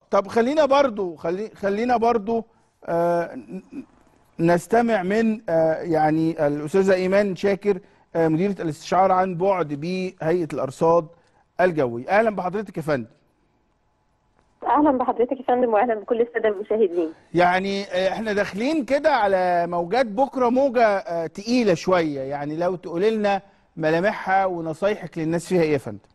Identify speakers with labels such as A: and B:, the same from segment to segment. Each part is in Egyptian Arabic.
A: طب خلينا برضو خلي خلينا برضو آه ن- نستمع من آه يعني الاستاذه ايمان شاكر آه مديره الاستشعار عن بعد بهيئه الارصاد الجوي اهلا بحضرتك يا فندم
B: اهلا بحضرتك يا فندم واهلا بكل الساده المشاهدين
A: يعني آه، احنا داخلين كده على موجات بكره موجه آه، تقيله شويه يعني لو تقولي لنا ملامحها ونصايحك للناس فيها ايه يا فندم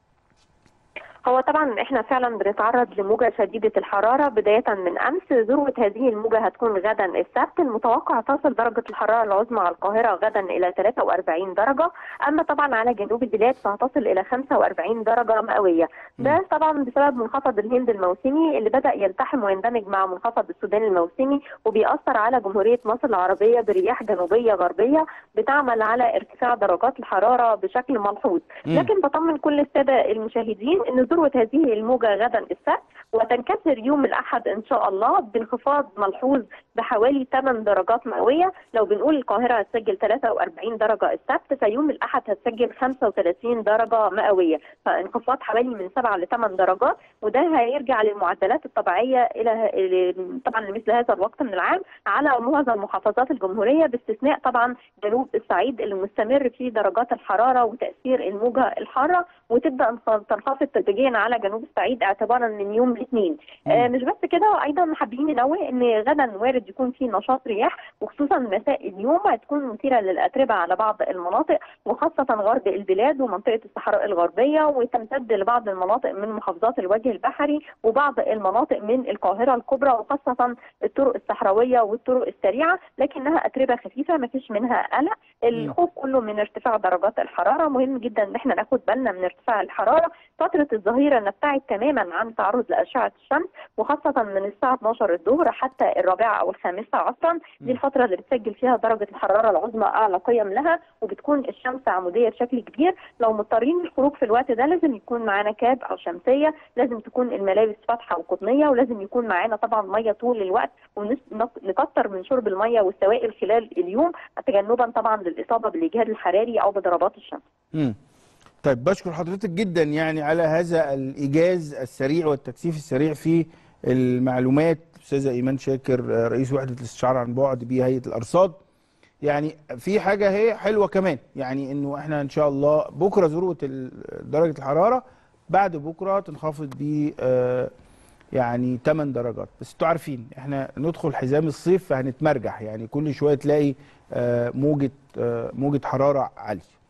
B: هو طبعا احنا فعلا بنتعرض لموجه شديده الحراره بدايه من امس ذروه هذه الموجه هتكون غدا السبت المتوقع تصل درجه الحراره العظمى على القاهره غدا الى 43 درجه اما طبعا على جنوب البلاد فهتصل الى 45 درجه مئويه ده طبعا بسبب منخفض الهند الموسمي اللي بدا يلتحم ويندمج مع منخفض السودان الموسمي وبيأثر على جمهوريه مصر العربيه برياح جنوبيه غربيه بتعمل على ارتفاع درجات الحراره بشكل ملحوظ
A: مم.
B: لكن بطمن كل الساده المشاهدين ان ذروه هذه الموجه غدا السبت وتنكسر يوم الاحد ان شاء الله بانخفاض ملحوظ بحوالي 8 درجات مئويه لو بنقول القاهره هتسجل 43 درجه السبت فيوم الاحد هتسجل 35 درجه مئويه فانخفاض حوالي من 7 ل 8 درجات وده هيرجع للمعدلات الطبيعيه الى إلى- طبعا لمثل هذا الوقت من العام على معظم محافظات الجمهوريه باستثناء طبعا جنوب الصعيد اللي مستمر فيه درجات الحراره وتاثير الموجه الحاره وتبدا انخ- تنخفض تدريجيا على جنوب الصعيد اعتبارا من يوم الاثنين آه مش بس كده ايضا حابين ننوه ان غدا وارد يكون في نشاط رياح وخصوصا مساء اليوم هتكون مثيره للاتربه على بعض المناطق وخاصه غرب البلاد ومنطقه الصحراء الغربيه وتمتد لبعض المناطق من محافظات الوجه البحري وبعض المناطق من القاهره الكبرى وخاصه الطرق الصحراويه والطرق السريعه لكنها اتربه خفيفه ما فيش منها قلق الخوف كله من ارتفاع درجات الحراره مهم جدا ان احنا ناخد بالنا من ارتفاع الحراره فتره الظهيره نبتعد تماما عن التعرض لاشعه الشمس وخاصه من الساعه 12 الظهر حتى الرابعه او الخامسه عصرا دي الفتره اللي بتسجل فيها درجه الحراره العظمى اعلى قيم لها وبتكون الشمس عموديه بشكل كبير لو مضطرين للخروج في الوقت ده لازم يكون معانا كاب او شمسيه لازم تكون الملابس فاتحه وقطنيه ولازم يكون معانا طبعا ميه طول الوقت ونكتر من شرب الميه والسوائل خلال اليوم تجنبا طبعا للاصابه بالاجهاد الحراري او بضربات الشمس
A: مم. طيب بشكر حضرتك جدا يعني على هذا الايجاز السريع والتكثيف السريع في المعلومات استاذه ايمان شاكر آه، رئيس وحده الاستشعار عن بعد بهيئه الارصاد يعني في حاجه هي حلوه كمان يعني انه احنا ان شاء الله بكره ذروه ال- درجه الحراره بعد بكره تنخفض ب آه، يعني 8 درجات بس انتوا عارفين احنا ندخل حزام الصيف فهنتمرجح يعني كل شويه تلاقي آه، موجه آه، موجه حراره عاليه